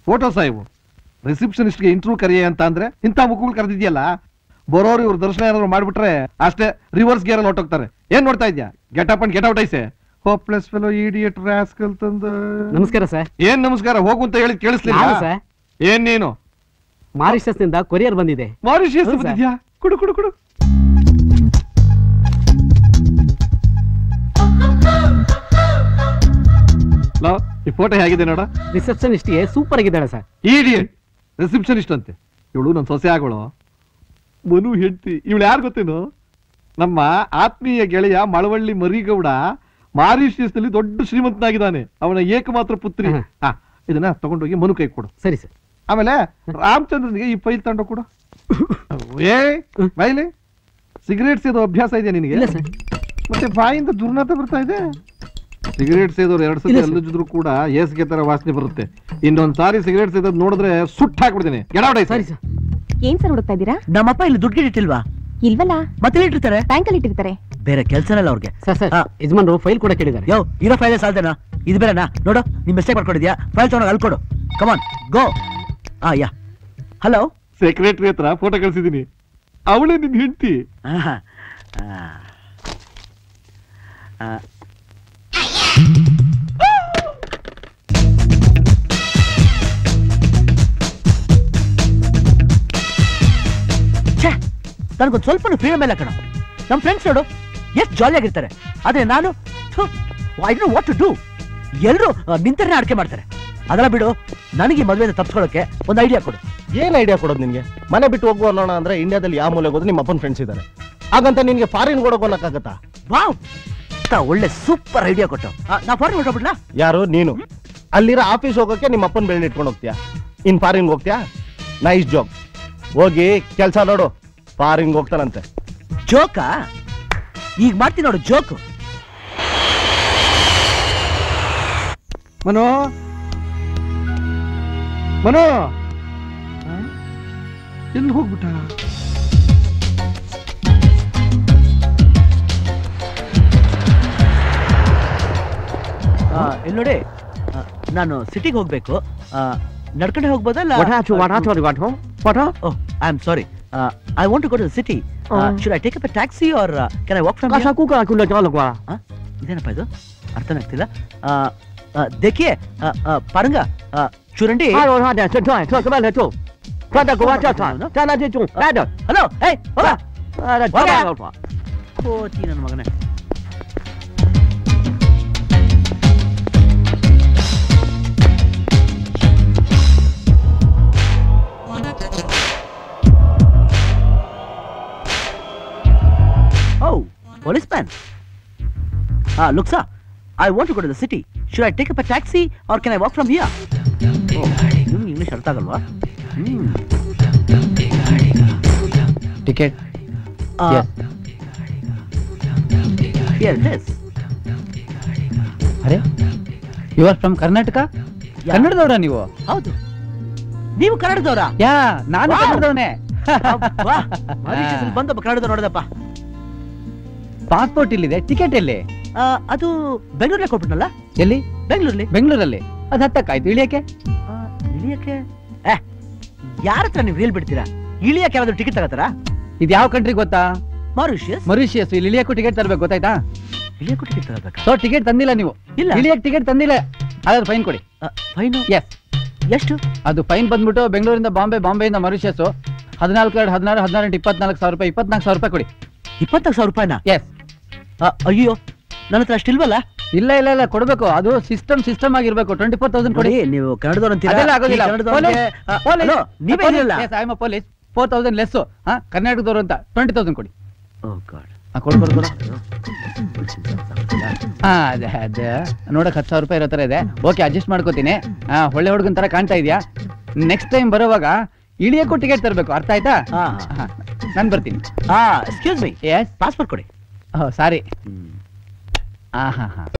Photo ಸಾಯಿವು ರಿಸೆಪ್ಷನಿಸ್ಟ್ಗೆ interview ಕರಿಯ ಅಂತ ಅಂದ್ರೆ ಇಂಥ ಮುಖಗಳು ಕರೆದಿದ್ಯಲ್ಲ ಬರೋರು ಇವ್ರ ದರ್ಶನ ಏನಾದ್ರು ಮಾಡ್ಬಿಟ್ರೆ ಅಷ್ಟೇ ರಿವರ್ಸ್ ಗೇರಲ್ಲಿ ಹೊಟ್ಟೋಗ್ತಾರೆ ಏನ್ ನೋಡ್ತಾ ಇದ್ಯಾ get up and get out I say hopeless fellow idiot rascal ತಂದ ನಮಸ್ಕಾರ ಸರ್ ಏನ್ ನಮಸ್ಕಾರ ಹೋಗು ಅಂತ ಹೇಳಿ ಕೇಳಿಸ್ಲಿಲ್ಲ ನಾನು ಸರ್ ಏನ್ ನೀನು ಮಾರಿಷಸ್ ನಿಂದ ಕೊರಿಯರ್ ಬಂದಿದೆ ಮಾರಿಷಿಯಸ್ ಹೌದು ಸರ್. ಬಂದಿದ್ಯಾ ಕುಡು ಕುಡು ಕುಡು ಲೋ, ಈ ಫೋಟೋ ಹೇಗಿದೆ ನೋಡ ರಿಸೆಪ್ಷನಿಸ್ಟ್ಗೆ ಸೂಪರ್ ಆಗಿದ್ದಾಳೆ ಸರ್ ಇಡಿಯಟ್ ರಿಸೆಪ್ಷನಿಸ್ಟ್ ಅಂತೆ ಇವಳು ನನ್ನ ಸೊಸೆ ಆಗೋಳು ಮನು ಹೆಂಡತಿ ಇವಳು ಯಾರು ಗೊತ್ತೇನು ನಮ್ಮ ಆತ್ಮೀಯ ಗೆಳೆಯ ಮಳವಳ್ಳಿ ಮರಿಗೌಡ ಮಾರಿಷಿಯಸ್ ನಲ್ಲಿ ದೊಡ್ಡ ಶ್ರೀಮಂತನಾಗಿದ್ದಾನೆ ಅವನ ಏಕಮಾತ್ರ ಪುತ್ರಿ ಹ್ಮ್. ಹಾ ಇದನ್ನ ತಗೊಂಡೋಗಿ ಮನು ಕೈ ಕೊಡು ಸರಿ ಸರ್ ಆಮೇಲೆ ರಾಮಚಂದ್ರನಿಗೆ ಈ ಫೈಲ್ ತಗೊಂಡು ಕೊಡು ಏ ಬೈಲಿ ಸಿಗರೇಟ್ ಸೇದೋ ಅಭ್ಯಾಸ ಇದೆಯಾ ನಿನಗೆ ಇಲ್ಲ ಸರ್ ಮತ್ತೆ ಬಾಯಿಂದ ದುರ್ನಾತ ಬರ್ತಾ ಇದೆ ಸಿಗರೇಟ್ ಸೇದೋರು ಎರಡ್ ಸತಿ ಇಲ್ಲ ಸರ್. ಎಲ್ಲದಿದ್ರು ಕೂಡ ಏಸ್ಗೆ ತರ ವಾಸನೆ ಬರುತ್ತೆ ಇನ್ನೊಂದ್ ಸಾರಿ ಸಿಗರೇಟ್ ಸೇದೋದ್ ನೋಡಿದ್ರೆ ಸುಟ್ಟು ಹಾಕ್ಬಿಡ್ತೀನಿ ಗೆಡಾವಡೆ ಸರಿ ಸರ್ ಏನ್ ಸರ್ ಹುಡುಕ್ತಾ ಇದ್ದೀರಾ ನಮ್ಮಪ್ಪ ಇಲ್ಲಿ ದುಡ್ಡು ಇಟ್ಟಿಲ್ವಾ ಇಲ್ವಲ್ಲ ಮತ್ತೆ ಇಟ್ಟಿರ್ತಾರೆ ಬ್ಯಾಂಕಲ್ಲಿ ಇಟ್ಟಿರ್ತಾರೆ ಬೇರೆ ಕೆಲ್ಸನಲ್ಲ ಅವ್ರಿಗೆ ಸರ್ ಸರ್ ಹಾ. ಯಜಮಾನ್ರು ಫೈಲ್ ಕೂಡ ಕೇಳಿದ್ದಾರೆ ಯೋ ಇರೋ ಫೈಲ್ ಸಾಲ್ತೇನಾ ಇದು ಬೇರೆನಾ ನೋಡು ನಿಮ್ ಮಿಸ್ಟೇಕ್ ಮಾಡ್ಕೊಂಡಿದ್ಯಾ ಫೈಲ್ ತಗೊಂಡು ಅಲ್ಲಿ ಕೊಡು come on go ah yeah hello secretary ಹತ್ರ ಫೋಟೋ ಕಳ್ಸಿದೀನಿ ಅವಳೇ ನಿನ್ ಹೆಂಡತಿ ಛೇ ನನಗೊಂದು ಸ್ವಲ್ಪ ಫ್ರೀಡಮ್ ಇಲ್ಲ ಕಣ ನಮ್ಮ ಫ್ರೆಂಡ್ಸ್ ನೋಡು ಎಷ್ಟು ಜಾಲಿಯಾಗಿರ್ತಾರೆ ಆದ್ರೆ ನಾನು I don't what to do ಎಲ್ಲರೂ ನಿಂತರೇ ಅಡಿಕೆ ಮಾಡ್ತಾರೆ ಅದೆಲ್ಲ ಬಿಡು ನನಗೆ ಮದುವೆ ತಪ್ಪಿಸ್ಕೊಳ್ಳೋಕೆ ಒಂದು ಐಡಿಯಾ ಕೊಡು ಏನ್ ಐಡಿಯಾ ಕೊಡೋದು ನಿನ್ಗೆ ಮನೆ ಬಿಟ್ಟು ಹೋಗುವ ಅನ್ನೋಣ ಅಂದ್ರೆ ಇಂಡಿಯಾದಲ್ಲಿ ಯಾವ ಮೂಲೆಗೆ ಹೋದ್ರೆ ನಿಮ್ಮ ಅಪ್ಪನ ಫ್ರೆಂಡ್ಸ್ ಇದ್ದಾರೆ ಹಾಗಂತ ನಿನ್ಗೆ ಫಾರಿನ್ ಕೊಡೋಕೆ ಅನ್ನಕ್ಕಾಗತ್ತಾ ವಾವ್ ಒಳ್ಳೆ ಸೂಪರ್ ಐಡಿಯಾ ಕೊಟ್ಟು ಆ, ನಾ ಫಾರಿನ್ ಹೊರಟೋಗ್ಬಿಡ್ಲಾ ಯಾರು ನೀನು ಅಲ್ಲಿರೋ ಆಫೀಸ್ ಹೋಗೋಕೆ ನಿಮ್ಮ ಅಪ್ಪನ ಬೆಳೆ ಇಟ್ಕೊಂಡು ಹೋಗ್ತೀಯಾ ಇನ್ ಫಾರಿನ್ ಹೋಗ್ತೀಯಾ ನೈಸ್ ಜಾಬ್ ಹೋಗಿ ಕೆಲಸ ನೋಡು ಫಾರಿನ್ ಹೋಗ್ತಾನಂತೆ ಜೋಕಾ ಈಗ ಮಾಡ್ತೀನಿ ನೋಡು ಜೋಕ್ ಮನು ಮನು ಎಲ್ಲಿ ಹೋಗ್ಬಿಟ್ಟ ಇಲ್ಲಿ ನೋಡಿ ಆ, ನಾನು ಸಿಟಿಗೆ ಹೋಗ್ಬೇಕು ನಡ್ಕೊಂಡೆ ಹೋಗ್ಬೋದಲ್ಲ oh I am sorry I want to go to city should I take up a taxi or can I walk from ಇದೇನಪ್ಪ ಇದು ಅರ್ಥನೇ ಆಗ್ತಿಲ್ಲ ಆ, ಆ, ದೇಖಿಯೇ ಆ, ಆ, ಪಾರಂಗ ಆ, ಚೂರಂಡಿ ಹಲೋ ಏಯ್ ಹೋಗ. ಕೋತಿ ನನ್ನ ಮಗನೇ Oh, policeman. Ah, look, sir. I want to go to the city. Should I take up a taxi or can I walk from here? Oh, ನಿಮ್ಗೆ ಇಂಗ್ಲಿಷ್ ಅರ್ಥ ಆಗಲ್ವಾ hmm ticket Uh, here it is. ಅರೆ you are from Karnataka Yeah. ಕನ್ನಡದವರ ನೀವು ಹೌದು ನೀವು ಕನ್ನಡದವರಾ ಯಾ ನಾನು Wow. ಕನ್ನಡದವನೇ ಅಬ್ಬಾ, ಮಾರಿಷಸ್ಸಲ್ಲಿ ಬಂದಪ್ಪ ಕನ್ನಡದ ನೋಡದಪ್ಪ ಪಾಸ್ಪೋರ್ಟ್ ಇಲ್ಲಿದೆ ಟಿಕೆಟ್ ಎಲ್ಲಿ ಆ, ಅದು ಬೆಂಗಳೂರಲ್ಲೇ ಕೊಟ್ಬಿಟ್ನಲ್ಲ ಎಲ್ಲಿ ಬೆಂಗಳೂರಲ್ಲಿ ಬೆಂಗಳೂರಲ್ಲಿ ಅದು ಹತ್ತಕ್ಕಾಯ್ತು ಇಳಿಯಕ್ಕೆ ಇಳಿಯಕ್ಕೆ ಏ ಯಾರ ಹತ್ರ ನೀವು ರೀಲ್ ಬಿಡ್ತೀರಾ ಇಳಿಯಕ್ಕೆ ಯಾವ್ದಾದ್ರು ಟಿಕೆಟ್ ತಗೋತಾರಾ ಇದು ಯಾವ ಕಂಟ್ರಿ ಗೊತ್ತಾ ಮಾರಿಷಿಯಸ್ ಮರಿಷಿಯಸ್ ಇಲ್ಲಿ ಇಳಿಯಕ್ಕೂ ಟಿಕೆಟ್ ತರಬೇಕು ಗೊತ್ತಾಯ್ತಾ ಇಳಿಯಕ್ಕೂ ಟಿಕೆಟ್ ತಗೋಬೇಕಾ ಸೊ ಟಿಕೆಟ್ ತಂದಿಲ್ಲ ನೀವು ಇಲ್ಲ. ಇಳಿಯಕ್ ಟಿಕೆಟ್ ತಂದಿಲ್ಲ ಹಾಗಾದ್ರೆ ಫೈನ್ ಕೊಡಿ ಫೈನು ಎಸ್ ಎಷ್ಟು ಅದು ಫೈನ್ ಬಂದ್ಬಿಟ್ಟು ಬೆಂಗಳೂರಿಂದ ಬಾಂಬೆ ಬಾಂಬೆಯಿಂದ ಮರಿಷಿಯಸ್ ಹದಿನಾಲ್ಕು ಎರಡು ಹದಿನಾರು ಹದಿನಾರು ಎಂಟು ಇಪ್ಪತ್ನಾಲ್ಕು ಸಾವಿರ ರೂಪಾಯಿ ಇಪ್ಪತ್ನಾಲ್ಕು ಸಾವಿರ ರೂಪಾಯಿ ಕೊಡಿ ಇಪ್ಪತ್ತಾರು ಸಾವಿರ ರೂಪಾಯಿನ ಎಸ್ ಅಯ್ಯೋ ನನ್ನ ಹತ್ರ ಅಷ್ಟಿಲ್ವಲ್ಲ ಇಲ್ಲ ಇಲ್ಲ ಇಲ್ಲ ಕೊಡಬೇಕು ಅದು ಸಿಸ್ಟಮ್ ಸಿಸ್ಟಮ್ ಆಗಿರ್ಬೇಕು ಟ್ವೆಂಟಿ ಫೋರ್ ತೌಸಂಡ್ ಕೊಡಿ ನೋಡಿ ನೀವು ಕನ್ನಡದವ್ರು ಅಂತೀರಾ ಅದೆಲ್ಲ ಆಗೋದಿಲ್ಲ ಈ ಕನ್ನಡದವ್ರಿಗೆ, ಆ, ಹಲೋ, ನೀವೇ ಇರಲಿಲ್ಲ ಪೊಲೀಸ್ ಫೋರ್ ತೌಸಂಡ್ ಲೆಸ್ ಹಾ ಕರ್ನಾಟಕದವರು ಅಂತ ಟ್ವೆಂಟಿ ತೌಸಂಡ್ ಕೊಡಿ ಓ ಗಾಡ್ ಹಾ, ಕೊಡು ಕೊಡು ಕೊಡು ಹಾ ಅದೇ ಅದೇ ನೋಡಕ್ ಹತ್ತು ಸಾವಿರ ರೂಪಾಯಿ ಇರೋ ಥರ ಇದೆ ಓಕೆ ಅಡ್ಜಸ್ಟ್ ಮಾಡ್ಕೋತೀನಿ ಹಾ ಒಳ್ಳೆ ಹುಡುಗನ ಥರ ಕಾಣ್ತಾ ಇದೆಯಾ ನೆಕ್ಸ್ಟ್ ಟೈಮ್ ಬರೋವಾಗ ಇಳಿಯಕ್ಕೂ ಟಿಕೆಟ್ ತರಬೇಕು ಅರ್ಥ ಆಯ್ತಾ ಹಾ ನಾನು ಬರ್ತೀನಿ ಹಾ ಎಕ್ಸ್ಕ್ಯೂಸ್ ಮೀ ಎಸ್ ಪಾಸ್ಪೋರ್ಟ್ ಕೊಡಿ ಸಾರಿ ಹಾ ಹಾ ಹಾ